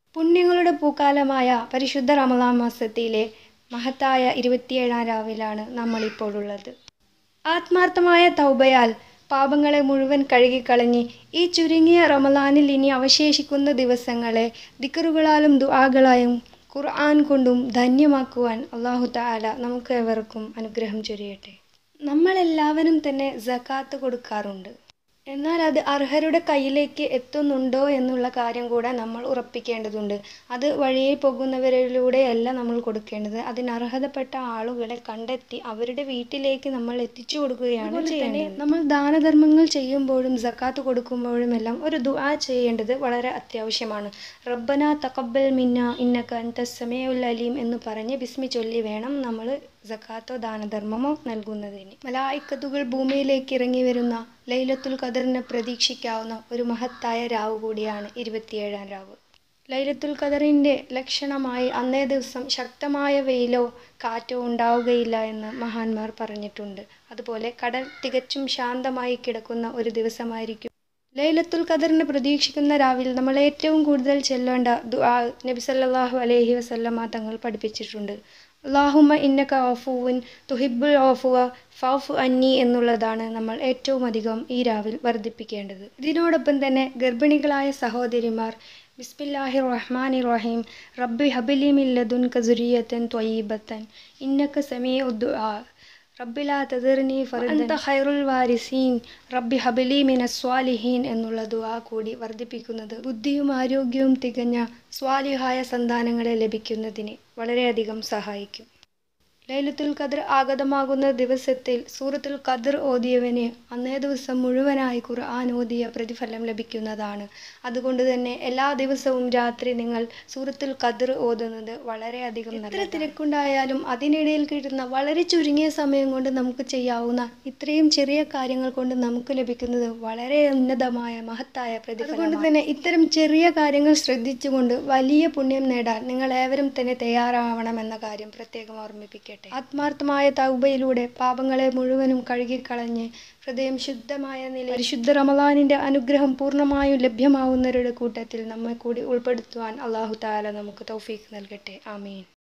പുണ്യങ്ങളുടെ പൂക്കാലമായ പരിശുദ്ധ റമദാൻ മാസത്തിലെ മഹത്തായ ഇരുപത്തിയേഴാം രാവിലാണ് നമ്മളിപ്പോഴുള്ളത് ആത്മാർത്ഥമായ തൗബയാൽ പാപങ്ങളെ മുഴുവൻ കഴുകിക്കളഞ്ഞ് ഈ ചുരുങ്ങിയ റമദാനിൽ ഇനി അവശേഷിക്കുന്ന ദിവസങ്ങളെ ദിക്കറുകളാലും ദുആകളായും ഖുർആൻ കൊണ്ടും ധന്യമാക്കുവാൻ അള്ളാഹു താല നമുക്ക് ഏവർക്കും അനുഗ്രഹം ചൊരിയട്ടെ നമ്മളെല്ലാവരും തന്നെ സക്കാത്ത് കൊടുക്കാറുണ്ട് എന്നാൽ അത് അർഹരുടെ കയ്യിലേക്ക് എത്തുന്നുണ്ടോ എന്നുള്ള കാര്യം കൂടെ നമ്മൾ ഉറപ്പിക്കേണ്ടതുണ്ട് അത് വഴിയെ പോകുന്നവരിലൂടെയല്ല നമ്മൾ കൊടുക്കേണ്ടത് അതിന് അർഹതപ്പെട്ട ആളുകളെ കണ്ടെത്തി അവരുടെ വീട്ടിലേക്ക് നമ്മൾ എത്തിച്ചു കൊടുക്കുകയാണ് ചെയ്യേണ്ടത് നമ്മൾ ദാനധർമ്മങ്ങൾ ചെയ്യുമ്പോഴും സക്കാത്ത് കൊടുക്കുമ്പോഴും എല്ലാം ഒരു ദുആ ചെയ്യേണ്ടത് വളരെ അത്യാവശ്യമാണ് റബ്ബന തഖബ്ബൽ മിന്ന ഇന്നക അൻത സമീഉൽ അലീം എന്ന് പറഞ്ഞ് ബിസ്മി ചൊല്ലി വേണം നമ്മൾ സക്കാത്തോ ദാനധർമ്മമോ നൽകുന്നതിന് മലായിക്കത്തുകൾ ഭൂമിയിലേക്ക് ഇറങ്ങി വരുന്ന ലൈലത്തുൽ ഖദറിനെ പ്രതീക്ഷിക്കാവുന്ന ഒരു മഹത്തായ രാവ് കൂടിയാണ് ഇരുപത്തിയേഴാം രാവ് ലൈലത്തുൽ ഖദറിൻ്റെ ലക്ഷണമായി അന്നേ ദിവസം ശക്തമായ വെയിലോ കാറ്റോ ഉണ്ടാവുകയില്ല എന്ന് മഹാന്മാർ പറഞ്ഞിട്ടുണ്ട് അതുപോലെ കടൽ തികച്ചും ശാന്തമായി കിടക്കുന്ന ഒരു ദിവസമായിരിക്കും ലൈലത്തുൽ ഖദറിനെ പ്രതീക്ഷിക്കുന്ന രാവിൽ നമ്മൾ ഏറ്റവും കൂടുതൽ ചെല്ലേണ്ട ദുആ നബി സല്ലല്ലാഹു അലൈഹി വസല്ലമ തങ്ങൾ പഠിപ്പിച്ചിട്ടുണ്ട് അള്ളാഹുമ്മ ഇന്നക ഓഫുവിൻ തുഹിബുൽ ഓഫുവ ഫാഫു അന്നി എന്നുള്ളതാണ് നമ്മൾ ഏറ്റവും അധികം ഈ രാവിൽ വർദ്ധിപ്പിക്കേണ്ടത് ഇതിനോടൊപ്പം തന്നെ ഗർഭിണികളായ സഹോദരിമാർ ബിസ്മില്ലാഹി റഹ്മാനി റഹീം റബ്ബി ഹബിലി മില്ലദുൻ കസുരിയത്തൻ ത്വയീബത്തൻ ഇന്നക സമീ ഉദ്ദുആ റബ്ബി ലാ തദിർനി ഫർദൻ ഖൈറുൽ വാരിസീൻ റബ്ബി ഹബിലി മിനസ്വാലിഹീൻ എന്നുള്ള ദുആ കൂടി വർദ്ധിപ്പിക്കുന്നത് ബുദ്ധിയും ആരോഗ്യവും തികഞ്ഞ സ്വാലിഹായ സന്താനങ്ങളെ ലഭിക്കുന്നതിന് വളരെയധികം സഹായിക്കും ലൈലത്തുൽ ഖദർ ആഗതമാകുന്ന ദിവസത്തിൽ സൂറത്തുൽ ഖദർ ഓതിയവന് അന്നേ ദിവസം മുഴുവനായി ഖുർആൻ ഓതിയ പ്രതിഫലം ലഭിക്കുന്നതാണ് അതുകൊണ്ട് തന്നെ എല്ലാ ദിവസവും രാത്രി നിങ്ങൾ സൂറത്തുൽ ഖദർ ഓതുന്നത് വളരെയധികം എത്ര തിരക്കുണ്ടായാലും അതിനിടയിൽ കിട്ടുന്ന വളരെ ചുരുങ്ങിയ സമയം കൊണ്ട് നമുക്ക് ചെയ്യാവുന്ന ഇത്രയും ചെറിയ കാര്യങ്ങൾ കൊണ്ട് നമുക്ക് ലഭിക്കുന്നത് വളരെ ഉന്നതമായ മഹത്തായ പ്രതിഫലം അതുകൊണ്ട് തന്നെ ഇത്തരം ചെറിയ കാര്യങ്ങൾ ശ്രദ്ധിച്ചുകൊണ്ട് വലിയ പുണ്യം നേടാൻ നിങ്ങൾ ഏവരും തന്നെ തയ്യാറാവണമെന്ന കാര്യം പ്രത്യേകം ഓർമ്മിപ്പിക്കട്ടെ ആത്മാർത്ഥമായ തൗബയിലൂടെ പാപങ്ങളെ മുഴുവനും കഴുകിക്കളഞ്ഞ് ഹൃദയം ശുദ്ധമായ നില പരിശുദ്ധ റമലാനിന്റെ അനുഗ്രഹം പൂർണ്ണമായും ലഭ്യമാവുന്നവരുടെ കൂട്ടത്തിൽ നമ്മെ കൂടി ഉൾപ്പെടുത്തുവാൻ അള്ളാഹു താല നമുക്ക് തൗഫീഖ് നൽകട്ടെ ആമീൻ